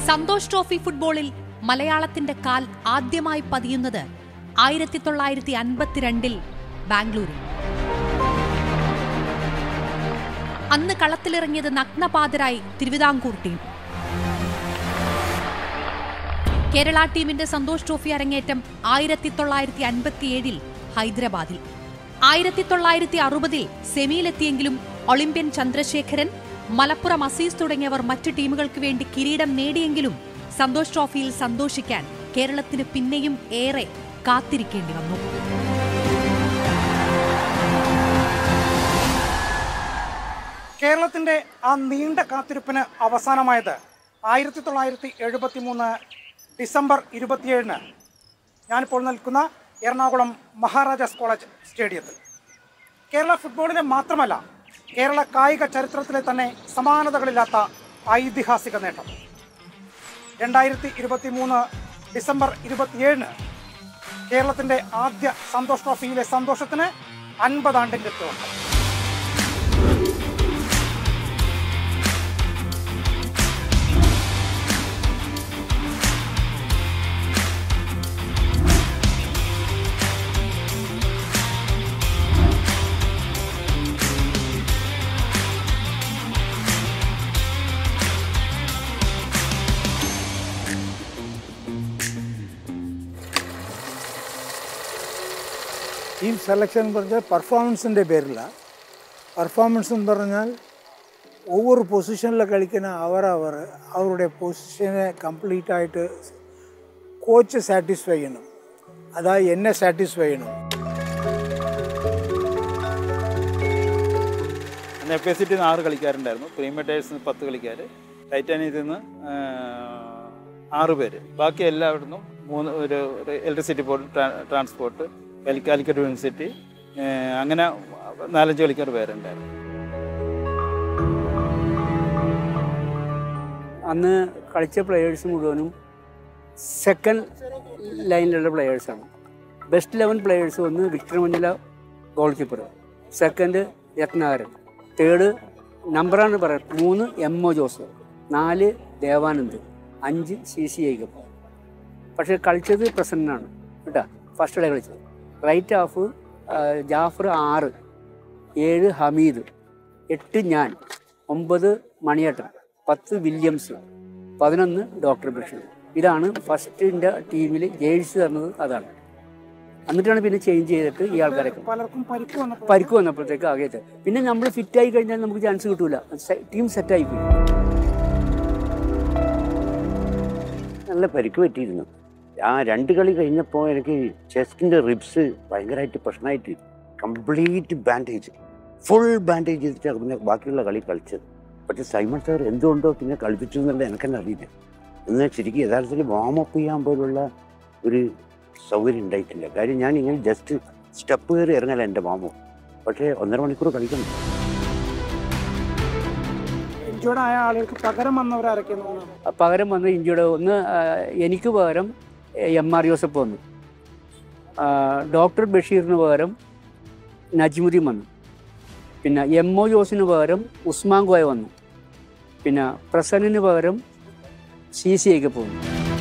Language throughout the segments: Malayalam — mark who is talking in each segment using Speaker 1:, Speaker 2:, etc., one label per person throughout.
Speaker 1: സന്തോഷ് ട്രോഫി ഫുട്ബോളിൽ മലയാളത്തിന്റെ കാൽ ആദ്യമായി പതിയുന്നത് ആയിരത്തി തൊള്ളായിരത്തി അൻപത്തിരണ്ടിൽ ബാംഗ്ലൂരിൽ അന്ന് കളത്തിലിറങ്ങിയത് നഗ്നപാതരായി തിരുവിതാംകൂർ ടീം കേരള ടീമിന്റെ സന്തോഷ് ട്രോഫി അരങ്ങേറ്റം ആയിരത്തി തൊള്ളായിരത്തി അൻപത്തിയേഴിൽ ഹൈദരാബാദിൽ ആയിരത്തി തൊള്ളായിരത്തി അറുപതിൽ സെമിയിലെത്തിയെങ്കിലും ഒളിമ്പ്യൻ ചന്ദ്രശേഖരൻ മലപ്പുറം അസീസ് തുടങ്ങിയവർ മറ്റു ടീമുകൾക്ക് വേണ്ടി കിരീടം നേടിയെങ്കിലും സന്തോഷ് ട്രോഫിയിൽ സന്തോഷിക്കാൻ കേരളത്തിന് പിന്നെയും ഏറെ കാത്തിരിക്കേണ്ടി വന്നു
Speaker 2: കേരളത്തിന്റെ ആ നീണ്ട കാത്തിരിപ്പിന് അവസാനമായത് ആയിരത്തി തൊള്ളായിരത്തി എഴുപത്തി മൂന്ന് ഡിസംബർ ഇരുപത്തിയേഴിന് ഞാനിപ്പോൾ നിൽക്കുന്ന എറണാകുളം മഹാരാജാസ് കോളേജ് സ്റ്റേഡിയത്തിൽ കേരള ഫുട്ബോളിലെ മാത്രമല്ല കേരള കായിക ചരിത്രത്തിലെ തന്നെ സമാനതകളില്ലാത്ത ഐതിഹാസിക നേട്ടം രണ്ടായിരത്തി ഇരുപത്തി മൂന്ന് ഡിസംബർ ഇരുപത്തിയേഴിന് കേരളത്തിന്റെ ആദ്യ സന്തോഷ് ട്രോഫിയിലെ സന്തോഷത്തിന് അൻപതാണ്ടിന്റെ തുടക്കം
Speaker 3: ടീം സെലക്ഷൻ എന്ന് പറഞ്ഞാൽ പെർഫോമൻസിൻ്റെ പേരില്ല പെർഫോമൻസ് എന്ന് പറഞ്ഞാൽ ഒവ്വൊരു പൊസിഷനിൽ കളിക്കുന്ന അവരവർ അവരുടെ പൊസിഷനെ കംപ്ലീറ്റ് ആയിട്ട് കോച്ച് സാറ്റിസ്ഫൈ ചെയ്യണം അതായത് എന്നെ സാറ്റിസ്ഫൈ ചെയ്യണം
Speaker 4: പിന്നെ എഫ് എസ് സിറ്റിയിൽ നിന്ന് ആറ് കളിക്കാരുണ്ടായിരുന്നു പ്രീമിയറ്റേഴ്സിൽ നിന്ന് പത്ത് കളിക്കാർ ടൈറ്റാനിയത്തിൽ നിന്ന് ആ, ആറ് പേര് ബാക്കി എല്ലായിടത്തും മൂന്ന് ഒരു ഇലക്ട്രിസിറ്റി ബോർഡ് ട്രാൻസ്പോർട്ട് കാലി- കാലിക്കറ്റ് യൂണിവേഴ്സിറ്റി ആ, അങ്ങനെ നാലഞ്ച് കളിക്കാർ പേരുണ്ടായിരുന്നു
Speaker 5: അന്ന് കളിച്ച പ്ലെയേഴ്സ് മുഴുവനും സെക്കൻഡ് ലൈനിലുള്ള പ്ലെയേഴ്സാണ് ബെസ്റ്റ് ലെവൻ പ്ലെയേഴ്സ് ഒന്ന് Victor Manjila goalkeeper second Rathnakaran third നമ്പറാണ് പറയുന്നത് മൂന്ന് എം ഒ ജോസ് നാല് ദേവാനന്ദ് അഞ്ച് സി സി ഐക്കപ്പ് പക്ഷേ കളിച്ചത് പ്രസന്നാണ് കേട്ടോ ഫസ്റ്റ് ഡേ കളിച്ചത് റൈറ്റ് ഹാഫ് ജാഫർ ആറ് ഏഴ് ഹമീദ് എട്ട് ഞാൻ ഒമ്പത് മണിയേട്ടൻ പത്ത് വില്യംസ് പതിനൊന്ന് ഡോക്ടർ ബഷീർ ഇതാണ് ഫസ്റ്റിൻ്റെ ടീമിൽ ജേഴ്സി തന്നത് അതാണ് എന്നിട്ടാണ് പിന്നെ ചേഞ്ച് ചെയ്തിട്ട് ഈ ആൾക്കാരൊക്കെ
Speaker 2: പലർക്കും പരിക്ക് വന്നപ്പോൾ
Speaker 5: പരിക്ക് വന്നപ്പോഴത്തേക്ക് ആകെ പിന്നെ നമ്മൾ ഫിറ്റായി കഴിഞ്ഞാൽ നമുക്ക് ചാൻസ് കിട്ടൂല ടീം സെറ്റായി പോയി
Speaker 6: നല്ല പരിക്ക് പറ്റിയിരുന്നു ആ രണ്ട് കളി കഴിഞ്ഞപ്പോൾ എനിക്ക് ചെസ്റ്റിൻ്റെ റിബ്സ് ഭയങ്കരമായിട്ട് പ്രശ്നമായിട്ട് കംപ്ലീറ്റ് ബാൻഡേജ് ഫുൾ ബാൻഡേജ് ചെയ്തിട്ടാണ് പിന്നെ ബാക്കിയുള്ള കളി കളിച്ചത് പക്ഷേ സൈമൺ സാർ എന്തുകൊണ്ടോ പിന്നെ കളിപ്പിച്ചു എന്നുള്ളത് എനിക്കെന്നെ അറിയില്ല എന്നാൽ ശരിക്കും യഥാർത്ഥത്തിൽ വാമപ്പ് ചെയ്യാൻ പോലുള്ള ഒരു സൗകര്യം ഉണ്ടായിട്ടില്ല കാര്യം ഞാൻ ഇങ്ങനെ ജസ്റ്റ് സ്റ്റെപ്പ് കയറി ഇറങ്ങല എൻ്റെ വാമോ പക്ഷേ ഒന്നര മണിക്കൂർ കളിക്കണം
Speaker 2: ഇഞ്ചോർഡ് ആയ ആളുകൾക്ക് പകരം വന്നവരാരൊക്കെയെന്ന്
Speaker 5: പകരം വന്ന ഇന്ത്യയുടെ ഒന്ന് ആ, എനിക്ക് പകരം എം ആർ യോസഫ് വന്നു ആ, ഡോക്ടർ ബഷീറിന് പകരം നജ്മുദ്ദീൻ വന്നു പിന്നെ എം ഒ ജോസിന് പകരം ഉസ്മാൻ കോയ വന്നു പിന്നെ പ്രസന്നിന് പകരം സി സി ഐക്ക് പോകുന്നു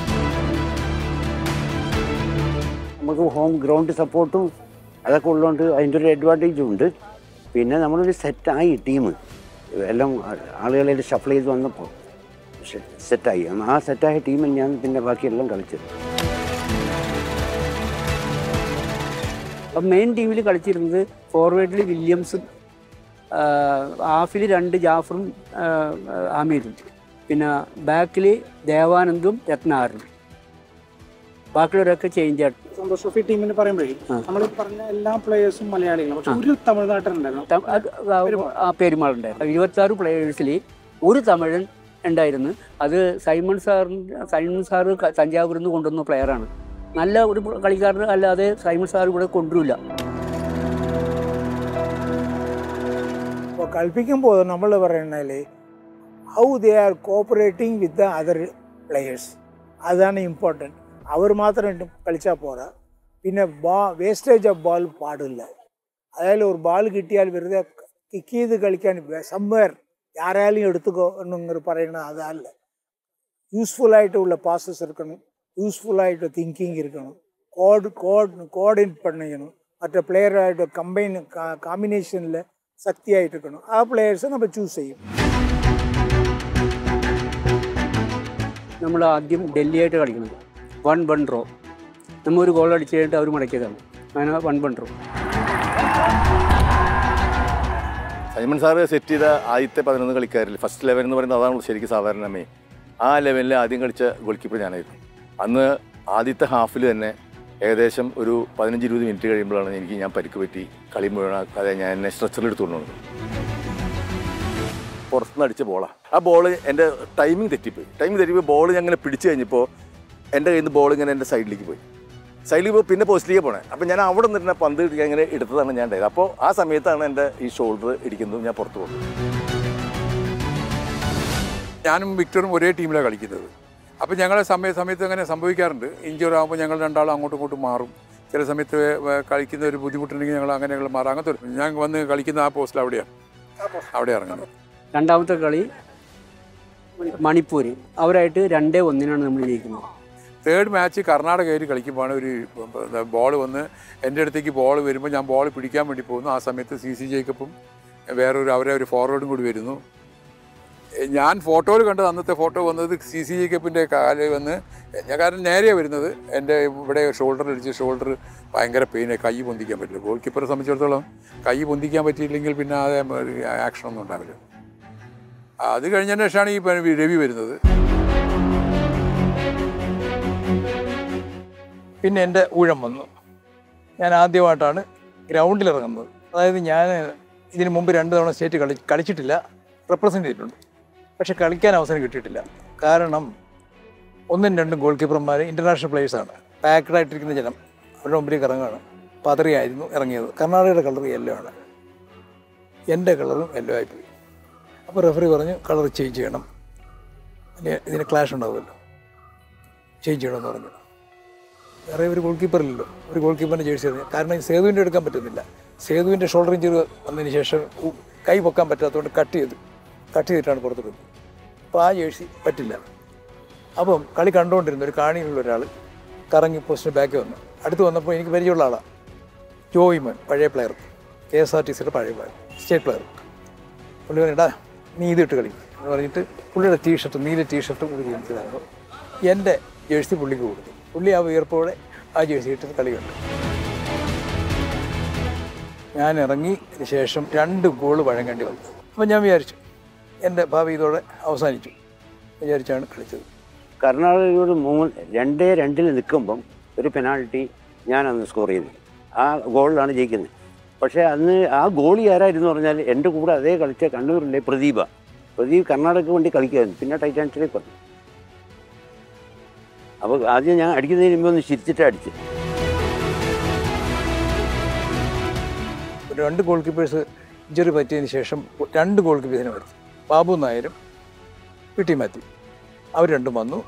Speaker 6: നമുക്ക് ഹോം ഗ്രൗണ്ട് സപ്പോർട്ടും അതൊക്കെ ഉള്ളതുകൊണ്ട് അതിൻ്റെ ഒരു അഡ്വാൻറ്റേജും ഉണ്ട് പിന്നെ നമ്മളൊരു സെറ്റായി ടീം എല്ലാം ആളുകളെ ഷഫിൾ ചെയ്ത് വന്നപ്പോൾ സെറ്റായി ആ സെറ്റായ ടീം ഞാൻ പിന്നെ ബാക്കിയെല്ലാം കളിച്ചത്
Speaker 5: അപ്പം മെയിൻ ടീമിൽ കളിച്ചിരുന്നത് ഫോർവേഡിൽ വില്യംസും ഹാഫിൽ രണ്ട് ജാഫറും ആ, ഹമീദും പിന്നെ ബാക്കിൽ ദേവാനന്ദും രത്നാകരനും ബാക്കിയുള്ളവരൊക്കെ ചേഞ്ച് ആയിട്ട്
Speaker 2: സന്തോഷ് ട്രോഫി ടീമിന് പറയുമ്പോഴേ നമ്മൾ പറഞ്ഞ എല്ലാ പ്ലേയേഴ്സും മലയാളികളാണ് പക്ഷെ ഒരു തമിഴ്നാട്ടിലുണ്ടായിരുന്നു
Speaker 5: ത- അത് ആ പെരുമാളുണ്ടായിരുന്നു ഇരുപത്തി ആറ് പ്ലേയേഴ്സിൽ ഒരു തമിഴൻ ഉണ്ടായിരുന്നു അത് സൈമൺ സാറിന് സൈമൺ സാറ് ക- തഞ്ചാവൂരിൽ നിന്ന് കൊണ്ടുവന്ന പ്ലെയറാണ് നല്ല ഒരു കളിക്കാരൻ അല്ലാതെ സൈമൺ സാർ ഇവിടെ കൊണ്ടുവരില്ല
Speaker 3: അപ്പോൾ കളിപ്പിക്കുമ്പോൾ നമ്മൾ പറയണതിൽ how they are cooperating with the other players അതാണ് ഇമ്പോർട്ടൻറ്റ് അവർ മാത്രം കളിച്ചാൽ പോരാ പിന്നെ ബാ വേസ്റ്റേജ് ഓഫ് ബാൾ പാടില്ല അതായത് ഒരു ബാൾ കിട്ടിയാൽ വെറുതെ കിക്ക് ചെയ്ത് കളിക്കാൻ സംവേർ ആരായാലും എടുത്തുക്കോ എന്നിങ്ങനെ പറയുന്നത് അതല്ല யூஸ்ஃபுல்லாகிட்டு உள்ள பாசஸ் இருக்கணும் யூஸ்ஃபுல்லாகிட்டு திங்கிங் இருக்கணும் கோடு கோட் கோஆர்டினேட் பண்ணிக்கணும் மற்ற பிளேயராகிட்ட கம்பைன் கா காம்பினேஷனில் சக்தியாகிட்டு இருக்கணும் ആ പ്ലെയേഴ്സ് നമ്മൾ ചൂസ് ചെയ്യും
Speaker 5: നമ്മൾ ആദ്യം ഡൽഹിയായിട്ട് കളിക്കുന്നത് വൺ വൺ ഡ്രോ നമ്മൾ ഒരു ഗോൾ അടിച്ച് കഴിഞ്ഞിട്ട് അവർ മടക്കിയതാണ് അങ്ങനെ one one draw
Speaker 7: Simon sir set ചെയ്ത ആദ്യത്തെ പതിനൊന്ന് കളിക്കാരിൽ ഫസ്റ്റ് ലെവൻ എന്ന് പറയുന്നത് അതാണ് ശരിക്കും സാധാരണ മെയിൻ ആ ലെവലിൽ ആദ്യം കളിച്ച ഗോൾ കീപ്പർ ഞാനായിരുന്നു അന്ന് ആദ്യത്തെ ഹാഫിൽ തന്നെ ഏകദേശം ഒരു പതിനഞ്ച് ഇരുപത് മിനിറ്റ് കഴിയുമ്പോഴാണ് എനിക്ക് ഞാൻ പരിക്ക് പറ്റി കളി മുഴുവൻ അതെ ഞാൻ എന്നെ സ്ട്രെച്ചറിൽ എടുത്തുകൊണ്ടുവന്നത് പുറത്തുനിന്ന് അടിച്ച ബോളാണ് ആ ബോൾ എൻ്റെ ടൈമിംഗ് തെറ്റിപ്പോയി ടൈമിംഗ് തെറ്റിപ്പോയി ബോൾ ഞാൻ ഇങ്ങനെ പിടിച്ചു കഴിഞ്ഞപ്പോൾ എൻ്റെ കയ്യിൽ നിന്ന് ബോൾ ഇങ്ങനെ എൻ്റെ സൈഡിലേക്ക് പോയി സൈഡിലേക്ക് പോയി പിന്നെ പോസ്റ്റിലേക്ക് പോണേ അപ്പം ഞാൻ അവിടെ നിന്നിട്ട് പന്ത് ഇടിക്കാൻ ഇങ്ങനെ എടുത്തതാണ് ഞാൻ ഉണ്ടായത് അപ്പോൾ ആ സമയത്താണ് എൻ്റെ ഈ ഷോൾഡർ ഇടിക്കുന്നതും ഞാൻ പുറത്ത് പോകുന്നത്
Speaker 8: ഞാനും വിക്ടറും ഒരേ ടീമിലാണ് കളിക്കുന്നത് അപ്പോൾ ഞങ്ങളെ സമയ സമയത്ത് അങ്ങനെ സംഭവിക്കാറുണ്ട് ഇഞ്ചുറി ആകുമ്പോൾ ഞങ്ങൾ രണ്ടാളും അങ്ങോട്ടും ഇങ്ങോട്ടും മാറും ചില സമയത്ത് വ- കളിക്കുന്ന ഒരു ബുദ്ധിമുട്ടുണ്ടെങ്കിൽ ഞങ്ങൾ അങ്ങനെ ഞങ്ങൾ മാറും അങ്ങനത്തെ ഒരു ഞാൻ വന്ന് കളിക്കുന്ന ആ പോസ്റ്റിൽ അവിടെയാണ് അവിടെ ഇറങ്ങുന്നത്
Speaker 5: രണ്ടാമത്തെ കളി മണിപ്പൂർ അവരായിട്ട് രണ്ടേ ഒന്നിനാണ് നമ്മൾ ജയിക്കുന്നത്
Speaker 8: തേർഡ് മാച്ച് കർണാടകയിൽ കളിക്കുമ്പോഴാണ് ഒരു ബോൾ വന്ന് എൻ്റെ അടുത്തേക്ക് ബോൾ വരുമ്പോൾ ഞാൻ ബോൾ പിടിക്കാൻ വേണ്ടി പോകുന്നു ആ സമയത്ത് സി സി ജേക്കപ്പും വേറൊരു അവരെ ഒരു ഫോർവേഡും കൂടി വരുന്നു എ, ഞാൻ ഫോട്ടോയിൽ കണ്ടത് അന്നത്തെ ഫോട്ടോ വന്നത് സി സി ജേക്കപ്പിൻ്റെ കാല് വന്ന് ഞാൻ കാരണം നേരെയാണ് വരുന്നത് എൻ്റെ ഇവിടെ ഷോൾഡർ അടിച്ച് ഷോൾഡർ ഭയങ്കര പെയിനെ കൈ പൊന്തിക്കാൻ പറ്റില്ല ഗോൾ കീപ്പറെ സംബന്ധിച്ചിടത്തോളം കൈ പൊന്തിക്കാൻ പറ്റിയില്ലെങ്കിൽ പിന്നെ അത് ആക്ഷനൊന്നും ഉണ്ടാവില്ല അത് കഴിഞ്ഞതിന് ശേഷമാണ് ഈ പ- രവി വരുന്നത്
Speaker 2: പിന്നെ എൻ്റെ ഊഴം വന്നു ഞാൻ ആദ്യമായിട്ടാണ് ഗ്രൗണ്ടിൽ ഇറങ്ങുന്നത് അതായത് ഞാൻ ഇതിന് മുമ്പ് രണ്ട് തവണ സ്റ്റേറ്റ് കളി കളിച്ചിട്ടില്ല റെപ്രസെൻ്റ് ചെയ്തിട്ടുണ്ട് പക്ഷെ കളിക്കാൻ അവസരം കിട്ടിയിട്ടില്ല കാരണം ഒന്നും രണ്ടും ഗോൾ കീപ്പർമാർ ഇൻ്റർനാഷണൽ പ്ലേയേഴ്സാണ് പാക്ഡ് ആയിട്ടിരിക്കുന്ന ജനം അവരുടെ മുമ്പിലേക്ക് ഇറങ്ങുകയാണ് പതറിയായിരുന്നു ഇറങ്ങിയത് കർണാടകയുടെ കളർ യെല്ലോ ആണ് എൻ്റെ കളറും യെല്ലോ ആയിപ്പോയി അപ്പോൾ റെഫറി പറഞ്ഞു കളർ ചേഞ്ച് ചെയ്യണം ഇനി ഇതിന് ക്ലാഷ് ഉണ്ടാവുമല്ലോ ചേഞ്ച് ചെയ്യണമെന്ന് പറഞ്ഞു വേറെ ഒരു ഗോൾ കീപ്പർ ഇല്ലല്ലോ ഒരു ഗോൾ കീപ്പറിൻ്റെ ജേഴ്സി എറിഞ്ഞു കാരണം ഈ സേതുവിൻ്റെ എടുക്കാൻ പറ്റുന്നില്ല സേതുവിൻ്റെ ഷോൾഡർ ഇഞ്ചുറി വന്നതിന് ശേഷം ഉ- കൈ പൊക്കാൻ പറ്റാത്തതുകൊണ്ട് കട്ട് ചെയ്തു കട്ട് ചെയ്തിട്ടാണ് പുറത്തെടുത്തത് അപ്പോൾ ആ ജേഴ്സി പറ്റില്ല അപ്പം കളി കണ്ടുകൊണ്ടിരുന്ന ഒരു കാണിയിലുള്ള ഒരാൾ കറങ്ങി പോസ്റ്റിന് ബാക്ക് വന്നു അടുത്ത് വന്നപ്പോൾ എനിക്ക് പരിചയമുള്ള ആളാണ് ജോയിമൻ പഴയ player K S R T സിയുടെ പഴയ പ്ലെയർ സ്റ്റേറ്റ് പ്ലെയർ പുള്ളി പറഞ്ഞിട്ടാ നീ ഇതിട്ട് കളി എന്ന് പറഞ്ഞിട്ട് പുള്ളിയുടെ ടീഷർട്ട് നീല ടീഷർട്ടും ഒരു ജീൻസിലായിരുന്നു എൻ്റെ ജേഴ്സി പുള്ളിക്ക് കൊടുത്തു പുള്ളി ആ വിയർപ്പോടെ ആ ജേഴ്സി ഇട്ട് കളി കണ്ടു ഞാൻ ഇറങ്ങി ശേഷം രണ്ട് ഗോൾ വഴങ്ങേണ്ടി വന്നു അപ്പം ഞാൻ വിചാരിച്ചു എൻ്റെ ഭാവി ഇതോടെ അവസാനിച്ചു വിചാരിച്ചാണ് കളിച്ചത്
Speaker 6: കർണാടകയോട് മൂന്ന് രണ്ടേ രണ്ടിൽ നിൽക്കുമ്പം ഒരു പെനാൾട്ടി ഞാൻ അന്ന് സ്കോർ ചെയ്തു ആ ഗോളിലാണ് ജയിക്കുന്നത് പക്ഷേ അന്ന് ആ ഗോളി ആരായിരുന്നു പറഞ്ഞാൽ എൻ്റെ കൂടെ അതേ കളിച്ച കണ്ണൂരിലെ പ്രദീപ പ്രദീപ് കർണാടകയ്ക്ക് വേണ്ടി കളിക്കുമായിരുന്നു പിന്നെ ടൈറ്റാൻസിലേക്ക് വന്നു അപ്പോൾ ആദ്യം ഞാൻ അടിക്കുന്നതിന് മുമ്പ് ഒന്ന് ചിരിച്ചിട്ടാണ് അടിച്ചത്
Speaker 2: ഒരു രണ്ട് ഗോൾ കീപ്പേഴ്സ് ഇഞ്ചുറി പറ്റിയതിന് ശേഷം രണ്ട് ഗോൾ കീപ്പേഴ്സിനെ വരുത്തി ബാബു നായരും പി ടി മാത്യു അവർ രണ്ടും വന്നു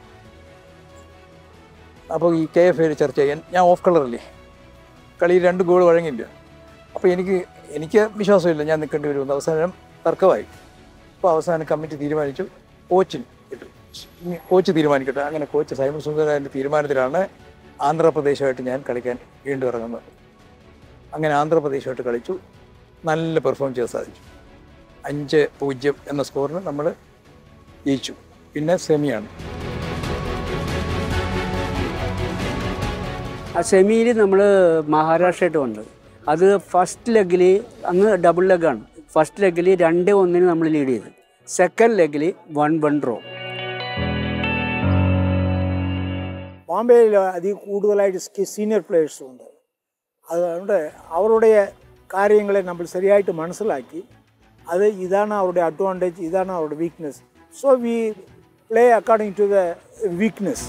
Speaker 2: അപ്പോൾ ഈ കെ എഫ് എയിൽ ചർച്ച ചെയ്യാൻ ഞാൻ ഓഫ് കളറല്ലേ കളിയിൽ രണ്ട് ഗോൾ വഴങ്ങിയില്ല അപ്പോൾ എനിക്ക് എനിക്ക് വിശ്വാസമില്ല ഞാൻ നിൽക്കേണ്ടി വരുമെന്ന് അവസാനം തർക്കമായി അപ്പോൾ അവസാനം കമ്മിറ്റി തീരുമാനിച്ചു കോച്ചിന് ഇട്ടു ഇനി കോച്ച് തീരുമാനിക്കട്ടെ അങ്ങനെ കോച്ച് സൈമൺ സുന്ദരൻ്റെ തീരുമാനത്തിലാണ് ആന്ധ്രാപ്രദേശമായിട്ട് ഞാൻ കളിക്കാൻ വീണ്ടും ഇറങ്ങുന്നത് അങ്ങനെ ആന്ധ്രാപ്രദേശമായിട്ട് കളിച്ചു നല്ല പെർഫോം ചെയ്യാൻ സാധിച്ചു അഞ്ച് പൂജ്യം എന്ന സ്കോറിന് നമ്മൾ ജയിച്ചു പിന്നെ സെമിയാണ്
Speaker 5: ആ സെമിയിൽ നമ്മൾ മഹാരാഷ്ട്രയായിട്ട് വന്നത് അത് ഫസ്റ്റ് ലെഗിൽ അന്ന് ഡബിൾ ലെഗാണ് ഫസ്റ്റ് ലെഗിൽ രണ്ട് ഒന്നിന് നമ്മൾ ലീഡ് ചെയ്ത് സെക്കൻഡ് ലെഗിൽ വൺ വൺ ഡ്രോ
Speaker 3: பாம்பேயில் அதிக கூடுதலாയിട്ട് சீனியர் பிளேயர்ஸ் ഉണ്ട് അതുകൊണ്ട് അവരുടെ കാര്യങ്ങളെ നമ്മൾ ശരിയായിട്ട് മനസ്സിലാക്കി അത് ഇതാണ് അവരുടെ അഡ്വാൻറ്റേജ് ഇതാണ് അവരുടെ weakness so we play according to the weakness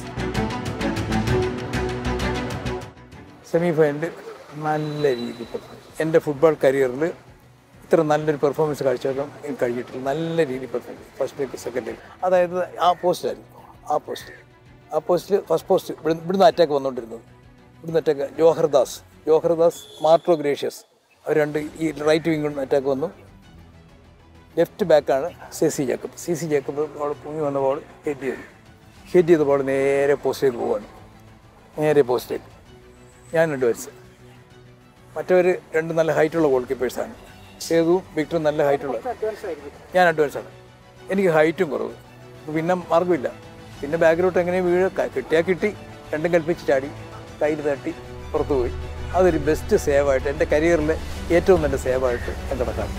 Speaker 2: semi ഫൈനലിൽ നല്ല രീതിയിൽ പെർഫോം എൻ്റെ ഫുട്ബോൾ കരിയറിൽ ഇത്ര നല്ലൊരു പെർഫോമൻസ് കാഴ്ചവെക്കാൻ എനിക്ക് കഴിഞ്ഞിട്ടില്ല നല്ല രീതിയിൽ perform first leg second leg അതായത് ആ പോസ്റ്റായിരുന്നു ആ പോസ്റ്റ് ആ പോസ്റ്റിൽ ഫസ്റ്റ് പോസ്റ്റ് ഇവിടെ ഇവിടുന്ന് അറ്റാക്ക് വന്നുകൊണ്ടിരുന്നത് ഇവിടുന്ന് അറ്റാക്ക് ജോഹർദാസ് ജോഹർദാസ് മാർട്ടോ ഗ്രേഷ്യസ് അവർ രണ്ട് ഈ റൈറ്റ് വിങ്ങിൽ അറ്റാക്ക് വന്നു ലെഫ്റ്റ് ബാക്കാണ് C C Jacob C C Jacob ball പൊങ്ങി വന്ന ബോൾ ഹെഡ് ചെയ്തു ഹിറ്റ് ചെയ്ത ബോൾ നേരെ പോസ്റ്റിലേക്ക് പോവാണ് നേരെ പോസ്റ്റിലേക്ക് ഞാൻ രണ്ട് വയസ്സ് മറ്റവർ രണ്ട് നല്ല ഹൈറ്റുള്ള ഗോൾ കീപ്പേഴ്സാണ് സേതുവും വിക്ടറും നല്ല ഹൈറ്റുള്ള ഞാൻ അഡ്വാൻസാണ് എനിക്ക് ഹൈറ്റും കുറവ് അപ്പോൾ പിന്നെ മാർഗ്ഗമില്ല പിന്നെ ബാക്കിലോട്ട് എങ്ങനെ വീഴ കിട്ടിയാൽ കിട്ടി രണ്ടും കൽപ്പിച്ച് ചാടി കയ്യിൽ തട്ടി പുറത്തു പോയി അതൊരു ബെസ്റ്റ് സേവായിട്ട് എൻ്റെ കരിയറിലെ ഏറ്റവും നല്ല സേവായിട്ട് ഞാൻ കണക്കാക്കും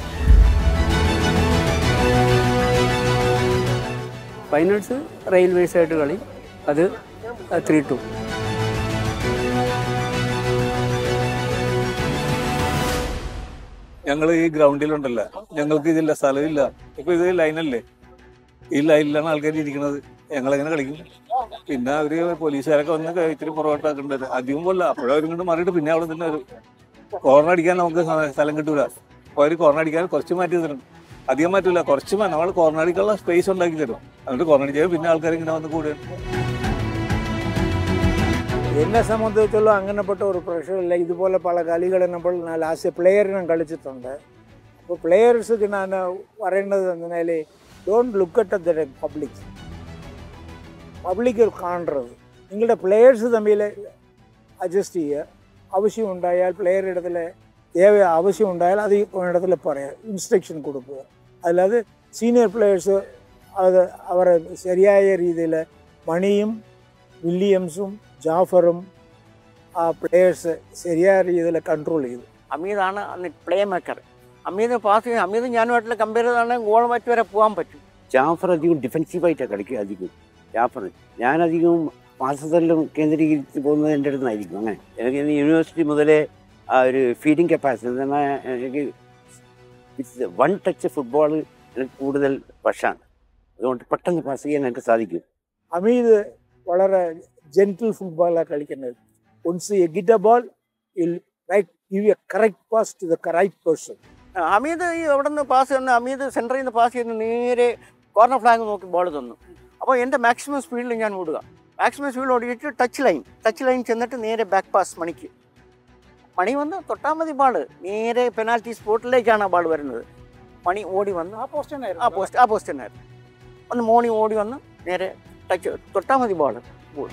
Speaker 5: ഫൈനൽസ് റെയിൽവേസ് ആയിട്ട് കളി അത് ത്രീ ടു
Speaker 9: ഞങ്ങൾ ഈ ഗ്രൗണ്ടിലുണ്ടല്ലോ ഞങ്ങൾക്ക് ഇതില്ല സ്ഥലമില്ല ഇപ്പൊ ഇത് ലൈനല്ലേ ഈ ലൈനിലാണ് ആൾക്കാർ ഇരിക്കുന്നത് ഞങ്ങൾ എങ്ങനെ കളിക്കും പിന്നെ അവര് പോലീസുകാരൊക്കെ വന്ന് ഇത്തിരി പുറകോട്ടാക്കേണ്ടത് അധികം പോലെ അപ്പോഴും അവരും കൊണ്ട് മാറിയിട്ട് പിന്നെ അവിടെ തന്നെ വരും കോർണർ അടിക്കാൻ നമുക്ക് സ്ഥ- സ്ഥലം കിട്ടൂല അപ്പോൾ അവർ കോർണർ അടിക്കാൻ കുറച്ച് മാറ്റി തരും അധികം മാറ്റൂല കുറച്ച് നമ്മൾ കോർണർ അടിക്കാനുള്ള സ്പേസ് ഉണ്ടാക്കി തരും എന്നിട്ട് കോർണർ അടിച്ചാൽ പിന്നെ ആൾക്കാർ ഇങ്ങനെ വന്ന് കൂടുക
Speaker 3: എന്നെ സംബന്ധിച്ചുള്ള അങ്ങനെപ്പെട്ട ഒരു പ്രഷറില്ല ഇതുപോലെ പല കളികൾ നമ്മൾ ലാസ്റ്റ് പ്ലെയർ ഞാൻ കളിച്ചിട്ടുണ്ട് അപ്പോൾ പ്ലെയേഴ്സിക്ക് ഞാൻ പറയുന്നത് എന്നാൽ don't look at the public public കാണരുത് നിങ്ങളുടെ പ്ലെയേഴ്സ് തമ്മിൽ അഡ്ജസ്റ്റ് ചെയ്യുക ആവശ്യമുണ്ടായാൽ പ്ലെയർ ഇടത്തിൽ ഏവ ആവശ്യമുണ്ടായാൽ അത് ഈ ഇടത്തിൽ പറയുക ഇൻസ്ട്രക്ഷൻ കൊടുക്കുക അല്ലാതെ സീനിയർ പ്ലെയേഴ്സ് അത് അവരെ ശരിയായ രീതിയിൽ മണിയും വില്യംസും ജാഫറും ആ പ്ലെയേഴ്സ് ശരിയായ രീതിയിൽ കൺട്രോൾ ചെയ്തു
Speaker 10: അമീദാണ് അന്ന് പ്ലേ മേക്കർ അമീദ് പാസ് ചെയ്യും അമീദ് ഞാനുമായിട്ടുള്ള കമ്പയർ ചെയ്താണെങ്കിൽ ഗോൾ മറ്റ് വരെ പോകാൻ പറ്റും
Speaker 6: ജാഫർ അധികം ഡിഫെൻസീവായിട്ടാണ് കളിക്കുക അധികം ജാഫർ ഞാനധികം പാസതെല്ലാം കേന്ദ്രീകരിച്ച് പോകുന്നത് എൻ്റെ അടുത്ത് നിന്നായിരിക്കും അങ്ങനെ എനിക്ക് ഇന്ന് യൂണിവേഴ്സിറ്റി മുതലേ ആ ഒരു ഫീഡിങ് കപ്പാസിറ്റി എന്ന് പറഞ്ഞാൽ എനിക്ക് വൺ ടച്ച് ഫുട്ബോൾ എനിക്ക് കൂടുതൽ വശമാണ് അതുകൊണ്ട് പെട്ടെന്ന് പാസ് ചെയ്യാൻ എനിക്ക് സാധിക്കും
Speaker 3: അമീദ് വളരെ ജെന്റിൽ ഫുട്ബോളാണ് കളിക്കുന്നത് once a get a ball will right give a correct pass to the right person
Speaker 10: Ameed ഈ എവിടെ നിന്ന് പാസ് ചെയ്യുന്ന അമീദ് സെൻറ്ററിൽ നിന്ന് പാസ് ചെയ്യുന്ന നേരെ കോർണർ ഫ്ലാഗ് നോക്കി ബോൾ തന്നു അപ്പോൾ എൻ്റെ മാക്സിമം സ്പീഡിൽ ഞാൻ ഓടുക മാക്സിമം സ്പീഡിൽ ഓടിയിട്ട് ടച്ച് ലൈൻ ടച്ച് ലൈൻ ചെന്നിട്ട് നേരെ ബാക്ക് പാസ് മണിക്ക് മണി വന്ന് തൊട്ടാൽ മതി ബാൾ നേരെ പെനാൽറ്റി സ്പോട്ടിലേക്കാണ് ആ ബാൾ വരുന്നത് മണി ഓടി വന്ന് ആ പോസ്റ്റ് ആ പോസ്റ്റ് ആ പോസ്റ്റ് തന്നെയായിരുന്നു ഒന്ന് മോണി ഓടി വന്ന് നേരെ ടച്ച് തൊട്ടാൽ മതി ബാൾ ഗോൾ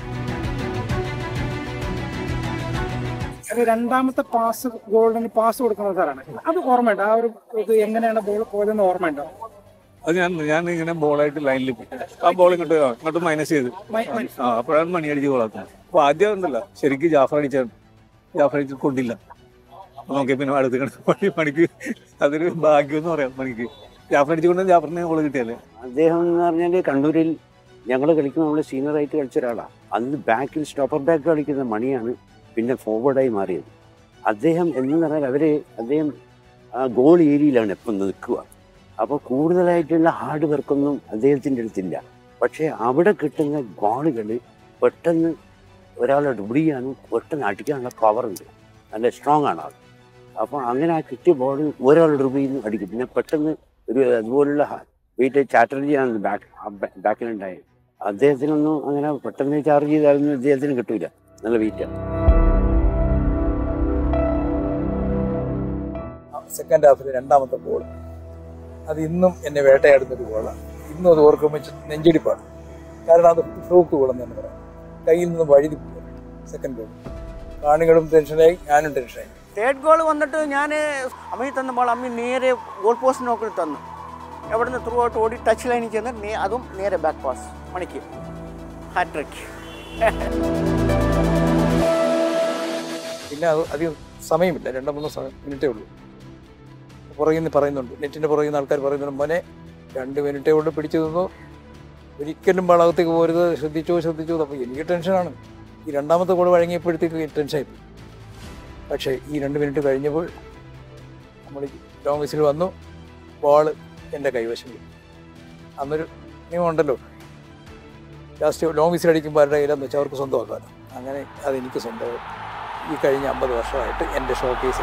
Speaker 11: അത് രണ്ടാമത്തെ പാസ് ഗോൾഡിന് പാസ് കൊടുക്കുന്ന സാറാണ് അത് ഓർമ്മയുണ്ട് ആ ഒരു ഇത് എങ്ങനെയാണ് ബോൾ പോയതെന്ന് ഓർമ്മയുണ്ടോ
Speaker 9: അത് ഞാൻ ഞാൻ ഇങ്ങനെ ബോളായിട്ട് ലൈനിൽ പോയി ആ ബോൾ ഇങ്ങോട്ട് ആ, ഇങ്ങോട്ട് മൈനസ് ചെയ്ത്
Speaker 11: മൈ- മൈ-
Speaker 9: ആ അപ്പോഴാണ് മണി അടിച്ച് ഗോളാക്കുന്നത് അപ്പൊ ആദ്യം ഉണ്ടല്ലോ ശരിക്കും ജാഫർ അടിച്ചാണ് ജാഫർ അടിച്ച് കൊണ്ടില്ല അപ്പൊ നോക്കിയ പിന്നെ അടുത്ത് കിടന്ന് മണി മണിക്ക് അതൊരു ഭാഗ്യം എന്ന് പറയാം മണിക്ക് ജാഫർ അടിച്ചുകൊണ്ട് ജാഫറിന് ഗോൾ കിട്ടിയല്ലേ
Speaker 6: അദ്ദേഹം എന്ന് പറഞ്ഞാൽ കണ്ണൂരിൽ ഞങ്ങൾ കളിക്കുമ്പോൾ നമ്മൾ സീനിയറായിട്ട് കളിച്ച ഒരാളാണ് അന്ന് ബാക്കിൽ സ്റ്റോപ്പർ ബാക്ക് കളിക്കുന്ന മണിയാണ് പിന്നെ ഫോർവേഡായി മാറിയത് അദ്ദേഹം എന്ന് പറഞ്ഞാൽ അവർ അദ്ദേഹം ആ ഗോൾ ഏരിയയിലാണ് എപ്പം നിൽക്കുക അപ്പോൾ കൂടുതലായിട്ടുള്ള ഹാർഡ് വർക്കൊന്നും അദ്ദേഹത്തിൻ്റെ അടുത്തില്ല പക്ഷേ അവിടെ കിട്ടുന്ന ഗോളുകൾ പെട്ടെന്ന് ഒരാളെ ഡുബിൾ ചെയ്യാനും പെട്ടെന്ന് അടിക്കാനുള്ള പവറുണ്ട് നല്ല സ്ട്രോങ് ആണ് ആൾ അപ്പോൾ അങ്ങനെ ആ കിട്ടിയ ബോൾ ഒരാൾ ഡ്രിബിൾ ചെയ്യുന്നു അടിക്കും പിന്നെ പെട്ടെന്ന് ഒരു അതുപോലുള്ള വീട്ടിൽ ചാറ്റർജിയാണ് ബാക്ക് ബാക്കിലുണ്ടായത് അദ്ദേഹത്തിനൊന്നും അങ്ങനെ പെട്ടെന്ന് ചാർജ് ചെയ്താലൊന്നും അദ്ദേഹത്തിന് കിട്ടൂല നല്ല വെയിറ്റാണ്
Speaker 2: സെക്കൻഡ് ഹാഫിൽ രണ്ടാമത്തെ ഗോൾ അത് ഇന്നും എന്നെ വേട്ടയാടുന്നൊരു ഗോളാണ് ഇന്നും അത് ഓർക്കുമ്പോൾ ചെ- നെഞ്ചിടിപ്പാണ് കാരണം അത് ഫ്ലൂക്ക് ഗോളെന്ന് തന്നെ പറയാം കയ്യിൽ നിന്ന് വഴുതി സെക്കൻഡ് ഗോൾ കാണികളും ടെൻഷനായി ഞാനും ടെൻഷനായി
Speaker 10: തേർഡ് ഗോൾ വന്നിട്ട് ഞാൻ അമ്മയിൽ തന്ന ബോൾ അമ്മി നേരെ ഗോൾ പോസ്റ്റ് നോക്കി തന്നു എവിടുന്ന് ത്രൂ ഔട്ട് ഓടി ടച്ച് ലൈനിൽ ചെന്ന് നേ അതും നേരെ ബാക്ക് പാസ് മണിക്ക് ഹാട്രിക്
Speaker 2: പിന്നെ അത് അധികം സമയമില്ല രണ്ടോ മൂന്നോ സമയം മിനിറ്റേ ഉള്ളൂ പുറകിൽ നിന്ന് പറയുന്നുണ്ട് നെറ്റിൻ്റെ പുറകിൽ നിന്ന് ആൾക്കാർ പറയുന്നുണ്ട് മോനെ രണ്ട് മിനിറ്റേ ഉള്ളൂ പിടിച്ചു നിന്നു ഒരിക്കലും വളകത്തേക്ക് പോരുത് ശ്രദ്ധിച്ചോ ശ്രദ്ധിച്ചോ അപ്പോൾ എനിക്ക് ടെൻഷനാണ് ഈ രണ്ടാമത്തെ ഗോൾ വഴങ്ങിയപ്പോഴത്തേക്ക് ടെൻഷനായി പോയി. പക്ഷേ ഈ രണ്ട് മിനിറ്റ് കഴിഞ്ഞപ്പോൾ നമ്മൾ ലോങ് വിസിൽ വന്നു ബോൾ എൻ്റെ കൈവശം കിട്ടി. അന്നൊരു നിയമമുണ്ടല്ലോ ലാസ്റ്റ് ലോങ് വിസിൽ അടിക്കുമ്പോൾ ആരുടെ കയ്യിലാന്ന് വെച്ചാൽ അവർക്ക് സ്വന്തമാക്കാമല്ലോ അങ്ങനെ അതെനിക്ക് സ്വന്തമായി ഈ കഴിഞ്ഞ അമ്പത് വർഷമായിട്ട് എൻ്റെ ഷോ കേസിൽ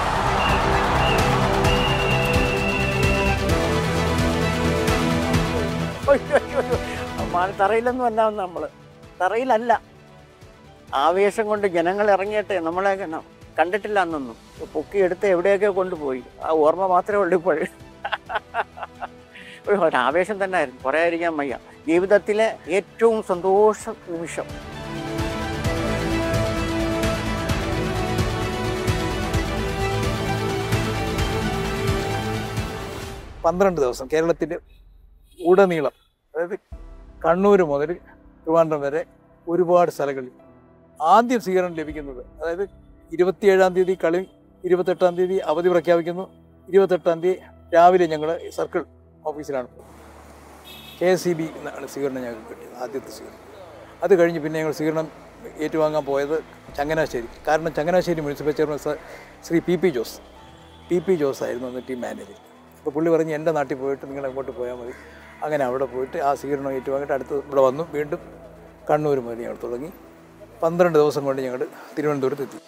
Speaker 10: തറയിലൊന്നും അല്ല നമ്മൾ തറയിലല്ല ആവേശം കൊണ്ട് ജനങ്ങൾ ഇറങ്ങിയിട്ട് നമ്മളെ ന- കണ്ടിട്ടില്ല അന്നൊന്നും പൊക്കി എടുത്ത് എവിടെയൊക്കെ കൊണ്ടുപോയി ആ ഓർമ്മ മാത്രമേ ഉള്ളൂ ഇപ്പോഴും ഒരു ആവേശം തന്നെ ആയിരുന്നു പറയാതിരിക്കാൻ വയ്യ ജീവിതത്തിലെ ഏറ്റവും സന്തോഷ നിമിഷം
Speaker 2: പന്ത്രണ്ട് ദിവസം കേരളത്തിൻ്റെ ഉടനീളം അതായത് കണ്ണൂർ മുതൽ ട്രിവാൻഡ്രം വരെ ഒരുപാട് സ്ഥലങ്ങളിൽ ആദ്യം സ്വീകരണം ലഭിക്കുന്നത് അതായത് ഇരുപത്തിയേഴാം തീയതി കളി ഇരുപത്തെട്ടാം തീയതി അവധി പ്രഖ്യാപിക്കുന്നു ഇരുപത്തെട്ടാം തീയതി രാവിലെ ഞങ്ങൾ സർക്കിൾ ഓഫീസിലാണ് കെ എസ് സി ബി എന്നാണ് സ്വീകരണം ഞങ്ങൾക്ക് കിട്ടിയത് ആദ്യത്തെ സ്വീകരണം അത് കഴിഞ്ഞ് പിന്നെ ഞങ്ങൾ സ്വീകരണം ഏറ്റുവാങ്ങാൻ പോയത് ചങ്ങനാശ്ശേരി കാരണം ചങ്ങനാശ്ശേരി മുനിസിപ്പൽ ചെയർമാൻ സ- Shri P P Jose P P Jose ആയിരുന്നു അന്ന് ടീം മാനേജർ അപ്പോൾ പുള്ളി പറഞ്ഞ് എൻ്റെ നാട്ടിൽ പോയിട്ട് നിങ്ങൾ അങ്ങോട്ട് പോയാൽ മതി അങ്ങനെ അവിടെ പോയിട്ട് ആ സ്വീകരണം ഏറ്റുവാങ്ങിയിട്ട് അടുത്ത് ഇവിടെ വന്നു വീണ്ടും കണ്ണൂർ മുതൽ ഞങ്ങൾ തുടങ്ങി പന്ത്രണ്ട് ദിവസം കൊണ്ട് ഞങ്ങൾ തിരുവനന്തപുരത്ത് എത്തി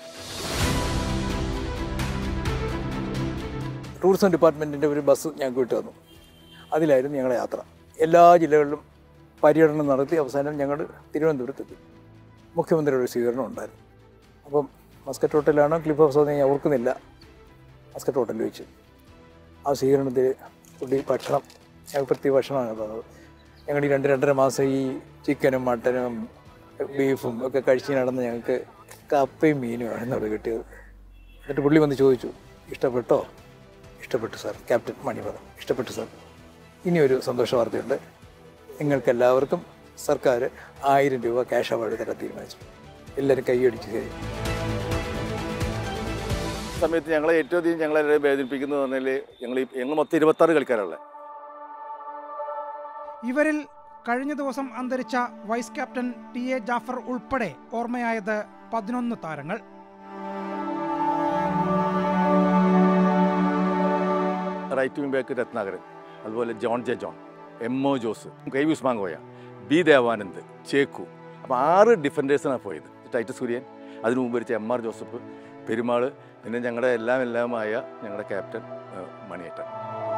Speaker 2: ടൂറിസം ഡിപ്പാർട്ട്മെൻറ്റിൻ്റെ ഒരു ബസ് ഞങ്ങൾക്ക് വിട്ടു തന്നു അതിലായിരുന്നു ഞങ്ങളുടെ യാത്ര എല്ലാ ജില്ലകളിലും പര്യടനം നടത്തി അവസാനം ഞങ്ങൾ തിരുവനന്തപുരത്തെത്തി മുഖ്യമന്ത്രിയുടെ ഒരു സ്വീകരണം ഉണ്ടായിരുന്നു അപ്പം മസ്കറ്റ് ഹോട്ടലാണോ ക്ലിഫ് ഹൗസ് എന്ന് ഞാൻ ഓർക്കുന്നില്ല മസ്കറ്റ് ഹോട്ടലിൽ വെച്ച് ആ സ്വീകരണത്തിൽ പുള്ളി ഭക്ഷണം ഞങ്ങൾക്ക് പ്രത്യേക ഭക്ഷണമാണ് തന്നത് ഞങ്ങൾ ഈ രണ്ട് രണ്ടര മാസം ഈ ചിക്കനും മട്ടനും ബീഫും ഒക്കെ കഴിച്ച് നടന്ന് ഞങ്ങൾക്ക് കപ്പയും മീനുമാണ് ഇന്നവിടെ കിട്ടിയത് എന്നിട്ട് പുള്ളി വന്ന് ചോദിച്ചു ഇഷ്ടപ്പെട്ടോ ഇഷ്ടപ്പെട്ടു സാർ ക്യാപ്റ്റൻ മണി പറഞ്ഞു ഇഷ്ടപ്പെട്ടു സാർ ഇനിയൊരു സന്തോഷ വാർത്തയുണ്ട് നിങ്ങൾക്ക് എല്ലാവർക്കും സർക്കാർ ആയിരം രൂപ ക്യാഷ് അവാർഡ് തരാൻ തീരുമാനിച്ചു എല്ലാവരും കൈയടിച്ച് കയറി
Speaker 7: സമയത്ത് ഞങ്ങളെ ഏറ്റവും അധികം ഞങ്ങളെ വേദനിപ്പിക്കുന്നത് പറഞ്ഞാൽ ഞങ്ങൾ ഈ ഞങ്ങൾ മൊത്തം ഇരുപത്താറ് കളിക്കാരുള്ളത്
Speaker 11: ഇവരിൽ കഴിഞ്ഞ ദിവസം അന്തരിച്ച vice captain T A Jaffar ഉൾപ്പെടെ ഓർമ്മയായത് പതിനൊന്ന് താരങ്ങൾ
Speaker 7: റൈറ്റ് വിങ് ബാക്ക് രത്നാകരൻ അതുപോലെ John J John M O Jose K V Usmankoya B Devanand Cheku അപ്പോൾ ആറ് ഡിഫൻഡേഴ്സിനാണ് പോയത് ടൈറ്റസ് കുര്യൻ അതിനു മുമ്പ് വെച്ച എം ആർ ജോസഫ് പെരുമാൾ പിന്നെ ഞങ്ങളുടെ എല്ലാം എല്ലാമായ ഞങ്ങളുടെ ക്യാപ്റ്റൻ ഏഹ്, മണിയേട്ടൻ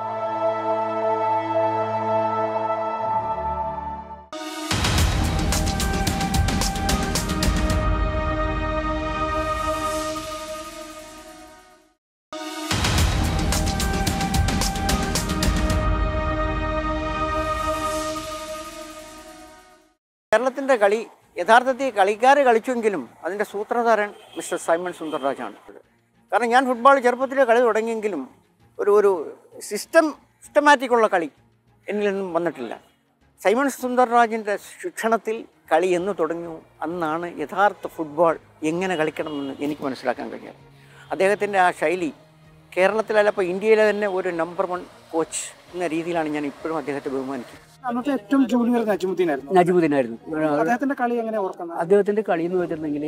Speaker 10: കേരളത്തിൻ്റെ കളി യഥാർത്ഥത്തിൽ കളിക്കാർ കളിച്ചെങ്കിലും അതിൻ്റെ സൂത്രധാരൻ മിസ്റ്റർ സൈമൺ സുന്ദർരാജാണ് കാരണം ഞാൻ ഫുട്ബോൾ ചെറുപ്പത്തിലെ കളി തുടങ്ങിയെങ്കിലും ഒരു ഒരു സിസ്റ്റം സിസ്റ്റമാറ്റിക് ഉള്ള കളി എന്നിൽ നിന്നും വന്നിട്ടില്ല സൈമൺ സുന്ദർരാജിൻ്റെ ശിക്ഷണത്തിൽ കളി എന്ന് തുടങ്ങിയോ അന്നാണ് യഥാർത്ഥ ഫുട്ബോൾ എങ്ങനെ കളിക്കണമെന്ന് എനിക്ക് മനസ്സിലാക്കാൻ കഴിഞ്ഞത് അദ്ദേഹത്തിൻ്റെ ആ ശൈലി കേരളത്തിലല്ല ഇപ്പോൾ ഇന്ത്യയിലെ തന്നെ ഒരു നമ്പർ വൺ കോച്ച് എന്ന രീതിയിലാണ് ഞാൻ ഇപ്പോഴും അദ്ദേഹത്തെ ബഹുമാനിക്കുന്നത്
Speaker 11: അന്നത്തെ ഏറ്റവും ജൂനിയർ നജമുദ്ദീൻ ആയിരുന്നു
Speaker 5: നജുമുദ്ദീനായിരുന്നു
Speaker 11: അദ്ദേഹത്തിന്റെ കളി എങ്ങനെ ഓർക്കുന്നത്
Speaker 5: അദ്ദേഹത്തിന്റെ കളി എന്ന് വെച്ചിട്ടുണ്ടെങ്കിൽ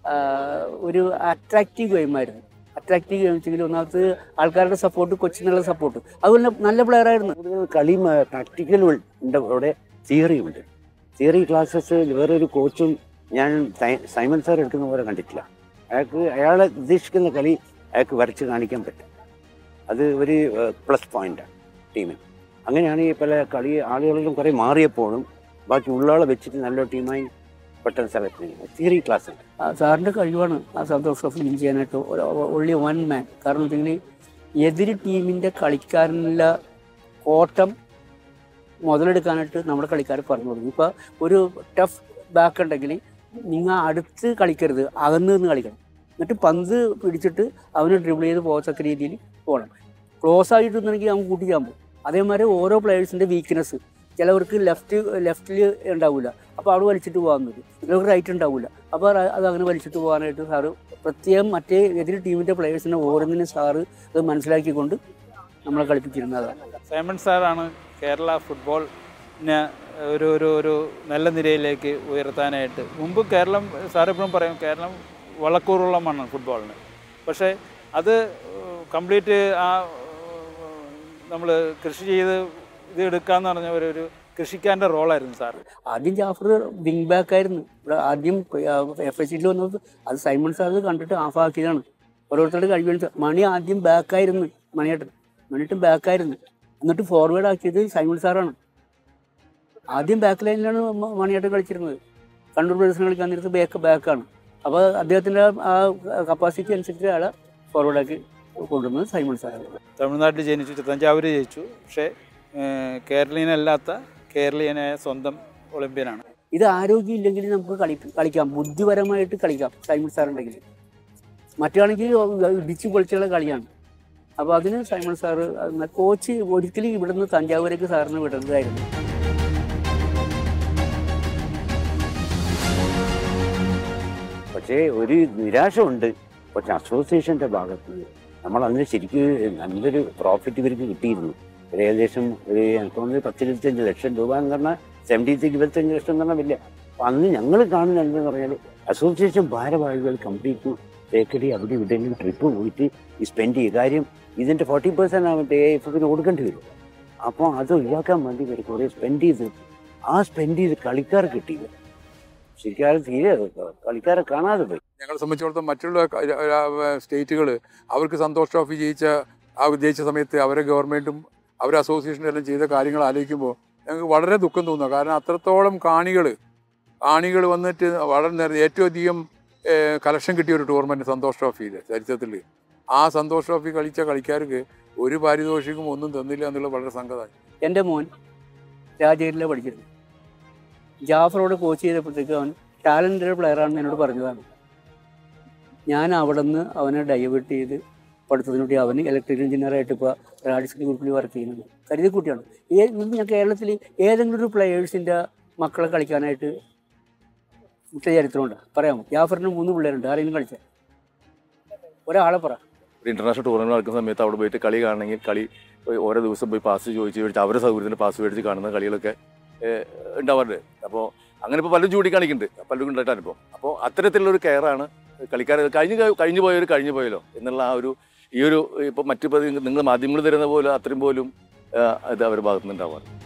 Speaker 5: ഒരു അട്രാക്റ്റീവ് ഗെയിമായിരുന്നു അട്രാക്റ്റീവ് ഗെയിം വെച്ചെങ്കിൽ ഒന്നാമത് ആൾക്കാരുടെ സപ്പോർട്ട് കൊച്ചിനുള്ള സപ്പോർട്ട് അതുപോലെ നല്ല പ്ലെയർ ആയിരുന്നു
Speaker 6: കൂടുതൽ കളി പ്രാക്ടിക്കൽ ഉണ്ട് അവിടെ തിയറി ഉണ്ട് തിയറി ക്ലാസ്സസ് വേറൊരു കോച്ചും ഞാൻ സൈ- സൈമൺ സാർ എടുക്കുന്ന പോലെ കണ്ടിട്ടില്ല അയാൾക്ക് അയാളെ ഉദ്ദേശിക്കുന്ന കളി അയാൾക്ക് വരച്ച് കാണിക്കാൻ പറ്റും അത് ഒരു പ്ലസ് പോയിന്റാണ് ടീമിന് അങ്ങനെയാണ് ഈ പല കളി ആളുകളിലും കുറേ മാറിയപ്പോഴും ബാക്കി ഉള്ളാളെ വെച്ചിട്ട് നല്ല ടീമായി പെട്ടെന്ന് സെലക്ട് ചെയ്യുന്നത് തിയറി ക്ലാസ് ഉണ്ട്
Speaker 5: ആ സാറിന്റെ കഴിവാണ് ആ സന്തോഷ് ട്രോഫി വിൻ ചെയ്യാനായിട്ട് ഒള്ളി വൺ മാൻ കാരണം വെച്ചെങ്കിൽ എതിര് ടീമിന്റെ കളിക്കാരനുള്ള ഓട്ടം മുതലെടുക്കാനായിട്ട് നമ്മുടെ കളിക്കാർ പറഞ്ഞു കൊടുക്കും ഇപ്പോൾ ഒരു ടഫ് ബാക്ക് ഉണ്ടെങ്കിൽ നിങ്ങൾ അടുത്ത് കളിക്കരുത് അകന്ന് നിന്ന് കളിക്കണം എന്നിട്ട് പന്ത് പിടിച്ചിട്ട് അവന് ഡ്രിബിൾ ചെയ്ത് പോകത്തക്ക രീതിയിൽ പോകണം ക്ലോസ് ആയിട്ട് നിന്നെങ്കിൽ അവൻ കൂട്ടിക്കാൻ പോകും അതേമാതിരി ഓരോ പ്ലേയേഴ്സിൻ്റെ വീക്ക്നെസ് ചിലവർക്ക് ലെഫ്റ്റ് ലെഫ്റ്റിൽ ഉണ്ടാവില്ല അപ്പോൾ അവിടെ വലിച്ചിട്ട് പോകാൻ പറ്റും ചിലവർക്ക് റൈറ്റ് ഉണ്ടാവില്ല അപ്പോൾ അത് അങ്ങനെ വലിച്ചിട്ട് പോകാനായിട്ട് സാറ് പ്രത്യേകം മറ്റേ എതിർ ടീമിൻ്റെ പ്ലേയേഴ്സിനെ ഓരോന്നിനും സാറ് അത് മനസ്സിലാക്കിക്കൊണ്ട് നമ്മളെ കളിപ്പിച്ചിരുന്നതാണ്
Speaker 4: സൈമൺ സാറാണ് കേരള ഫുട്ബോളിനെ ഒരു ഒരു ഒരു നല്ല നിരയിലേക്ക് ഉയർത്താനായിട്ട് മുമ്പ് കേരളം സാർ എപ്പോഴും പറയും കേരളം വളക്കൂറുള്ള മണ്ണാണ് ഫുട്ബോളിന് പക്ഷേ അത് കംപ്ലീറ്റ് ആ നമ്മൾ കൃഷി ചെയ്ത് ഇത് എടുക്കാന്ന് പറഞ്ഞ ഒരു ഒരു കൃഷിക്കാരൻ്റെ റോളായിരുന്നു സാർ
Speaker 5: ആദ്യം ജാഫർ വിങ് ബാക്ക് ആയിരുന്നു ഇവിടെ ആദ്യം എഫ് എസ് സിയിൽ വന്നത് അത് സൈമൺ സാർ കണ്ടിട്ട് ആഫാക്കിയതാണ് ഓരോരുത്തരുടെ കഴിവ് മണി ആദ്യം ബാക്കായിരുന്നു മണിയേട്ടൻ മണിയേട്ടൻ ബാക്കായിരുന്നു എന്നിട്ട് ഫോർവേഡ് ആക്കിയത് സൈമൺ സാറാണ് ആദ്യം ബാക്ക് ലൈനിലാണ് മ- മണിയേട്ടൻ കളിച്ചിരുന്നത് കണ്ണൂർ ബ്രദേഴ്സിന് കളിക്കാൻ നേരത്ത് ബാക്ക് ബാക്കാണ് അപ്പോൾ അദ്ദേഹത്തിൻ്റെ ആ കപ്പാസിറ്റി അനുസരിച്ച് അയാളെ ഫോർവേഡാക്കി കൊണ്ടുവന്നത് സൈമൺ സാറാണ്
Speaker 4: തമിഴ്നാട്ടിൽ ജനിച്ചു തഞ്ചാവൂർ ജയിച്ചു പക്ഷേ ഏഹ്, കേരളീയനല്ലാത്ത കേരളീയനായ സ്വന്തം ഒളിമ്പ്യനാണ്
Speaker 5: ഇത് ആരോഗ്യം ഇല്ലെങ്കിൽ നമുക്ക് കളി കളിക്കാം ബുദ്ധിപരമായിട്ട് കളിക്കാം സൈമൺ സാർ ഉണ്ടെങ്കിൽ മറ്റാണെങ്കിൽ ഇടിച്ചു പൊളിച്ചുള്ള കളിയാണ് അപ്പോൾ അതിന് സൈമൺ സാറ് കോച്ച് ഒരിക്കലും ഇവിടുന്ന് തഞ്ചാവൂരേക്ക് സാറിന് വിടേണ്ടതായിരുന്നു
Speaker 6: പക്ഷേ ഒരു നിരാശ ഉണ്ട് പക്ഷെ അസോസിയേഷൻ്റെ ഭാഗത്ത് നിന്ന് നമ്മൾ അന്ന് ശരിക്കും നല്ലൊരു പ്രോഫിറ്റ് ഇവർക്ക് കിട്ടിയിരുന്നു ഒരു ഏകദേശം ഒരു എനിക്ക് തോന്നുന്നത് പത്ത് ഇരുപത്തഞ്ച് ലക്ഷം രൂപ എന്ന് പറഞ്ഞാൽ സെവൻറ്റി ഇരുപത്തഞ്ച് ലക്ഷം എന്ന് പറഞ്ഞാൽ വലിയ അപ്പം അന്ന് ഞങ്ങൾ കാണുന്ന എന്താണെന്ന് പറഞ്ഞാൽ അസോസിയേഷൻ ഭാരവാഹികൾ കംപ്ലീറ്റ് തേക്കടി അവിടെ ഇവിടെയെങ്കിലും ട്രിപ്പ് പോയിട്ട് ഈ സ്പെൻഡ് ചെയ്യും കാര്യം ഇതിൻ്റെ ഫോർട്ടി പെർസെൻറ്റ് ആവട്ടെ എ എഫ് എഫിന് കൊടുക്കേണ്ടി വരും അപ്പോൾ അത് ഒഴിവാക്കാൻ വേണ്ടി ഇവർ കുറേ സ്പെൻഡ് ചെയ്ത് ആ സ്പെൻഡ് ചെയ്ത് കളിക്കാർ കിട്ടിയില്ല ശരിക്കും തീരെ കളിക്കാരെ കാണാതെ പോയി
Speaker 8: ഞങ്ങളെ സംബന്ധിച്ചിടത്തോളം മറ്റുള്ള സ്റ്റേറ്റുകൾ അവർക്ക് സന്തോഷ് ട്രോഫി ജയിച്ച ആ ജയിച്ച സമയത്ത് അവരെ ഗവൺമെൻറ്റും അവരെ അസോസിയേഷനും എല്ലാം ചെയ്ത കാര്യങ്ങൾ ആലോചിക്കുമ്പോൾ ഞങ്ങൾക്ക് വളരെ ദുഃഖം തോന്നുക കാരണം അത്രത്തോളം കാണികൾ കാണികൾ വന്നിട്ട് വളരെ നേരം ഏറ്റവും അധികം കളക്ഷൻ കിട്ടിയ ഒരു ടൂർണമെൻറ്റ് സന്തോഷ് ട്രോഫിയിൽ ചരിത്രത്തിൽ ആ സന്തോഷ് ട്രോഫി കളിച്ച കളിക്കാർക്ക് ഒരു പാരിതോഷികം ഒന്നും തന്നില്ല എന്നുള്ളത് വളരെ സങ്കടമായി
Speaker 5: എൻ്റെ മോൻ രാജേരിലെ പഠിച്ചിരുന്നു ജാഫറോട് കോച്ച് ചെയ്തപ്പോഴത്തേക്ക് അവൻ ടാലൻറ്റഡ് പ്ലെയറാണെന്ന് എന്നോട് പറഞ്ഞതാണ് ഞാൻ അവിടെ നിന്ന് അവനെ ഡൈവേർട്ട് ചെയ്ത് പഠിത്തത്തിനുവേണ്ടി അവന് ഇലക്ട്രിക്കൽ എഞ്ചിനീയറായിട്ട് ഇപ്പോൾ റാഡിസ്കൽ ഗ്രൂപ്പിൽ വർക്ക് ചെയ്യുന്നത് കരുതിക്കുട്ടിയാണ് ഏ ഇത് ഞാൻ കേരളത്തിൽ ഏതെങ്കിലും ഒരു പ്ലെയേഴ്സിൻ്റെ മക്കളെ കളിക്കാനായിട്ട് മുട്ട ചരിത്രമുണ്ട് പറയാമോ ജാഫറിന് മൂന്ന് പിള്ളേരുണ്ട് ആരെങ്കിലും കളിച്ച ഒരാളെ പറ
Speaker 7: ഒരു ഇന്റർനാഷണൽ ടൂർണമെന്റ് നടക്കുന്ന സമയത്ത് അവിടെ പോയിട്ട് കളി കാണണമെങ്കിൽ കളി പോയി ഓരോ ദിവസം പോയി പാസ് ചോദിച്ച് ചോദിച്ച് അവരുടെ സൗകര്യത്തിന് പാസ് മേടിച്ച് കാണുന്ന കളികളൊക്കെ ഏഹ്, ഉണ്ടാവാറുണ്ട് അപ്പോൾ അങ്ങനെ ഇപ്പോൾ പലരും ചൂണ്ടിക്കാണിക്കുന്നുണ്ട് പലരും ഉണ്ടായിട്ട് അനുഭവം അപ്പോൾ അത്തരത്തിലുള്ള ഒരു കെയറാണ് കളിക്കാർ കഴിഞ്ഞ് കഴി- കഴിഞ്ഞു പോയവർ കഴിഞ്ഞു പോയല്ലോ എന്നുള്ള ആ ഒരു ഈ ഒരു ഇപ്പോൾ മറ്റു നിങ്ങൾ മാധ്യമങ്ങൾ തരുന്ന പോലെ അത്രയും പോലും ഏഹ്, ഇത് അവരുടെ ഭാഗത്തുനിന്ന് ഉണ്ടാവാറ്